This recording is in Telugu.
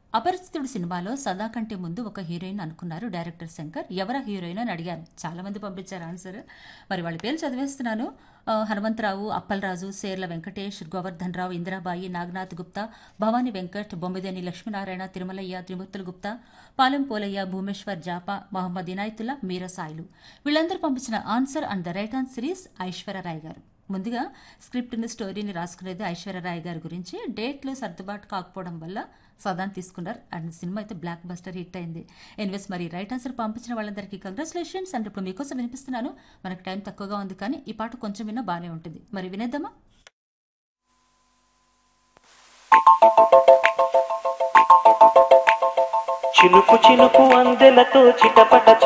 అపరిచితుడు సినిమాలో సదా కంటే ముందు ఒక హీరోయిన్ అనుకున్నారు డైరెక్టర్ శంకర్ ఎవరా హీరోయిన్ అని అడిగారు చాలా మంది పంపించారు ఆన్సర్ మరి వాళ్ళ పేర్లు చదివేస్తున్నాను ఆ, హనుమంతరావు అప్పలరాజు సేర్ల వెంకటేష్ గోవర్ధన్ రావు ఇందిరాబాయి నాగనాథ్ గుప్తా భవానీ వెంకట్ బొమ్మిదేని లక్ష్మీనారాయణ తిరుమలయ్య త్రిమూర్తులు గుప్తా పాలెం పోలయ్య భూమేశ్వర్ జాపా మహమ్మద్ ఇనాయతుల్లా మీరా సాయిలు వీళ్ళందరూ పంపించిన answer and the right answer is Aishwarya Rai garu ముందుగా స్క్రిప్ట్ని స్టోరీని రాసుకునేది ఐశ్వర్యరాయ్ గారి గురించి డేట్లు సర్దుబాటు కాకపోవడం వల్ల సదాన్ తీసుకున్నారు అండ్ సినిమా అయితే బ్లాక్ బస్టర్ హిట్ అయింది ఎన్వెస్ మరి రైట్ ఆన్సర్ పంపించిన వాళ్ళందరికీ కంగ్రాచులేషన్స్ అండ్ ఇప్పుడు మీకోసం వినిపిస్తున్నాను మనకు టైం తక్కువగా ఉంది కానీ ఈ పాట కొంచెం విన్నా బాగానే ఉంటుంది మరి వినేద్దామా చినుకు చినుకు అందెలతో చిటపట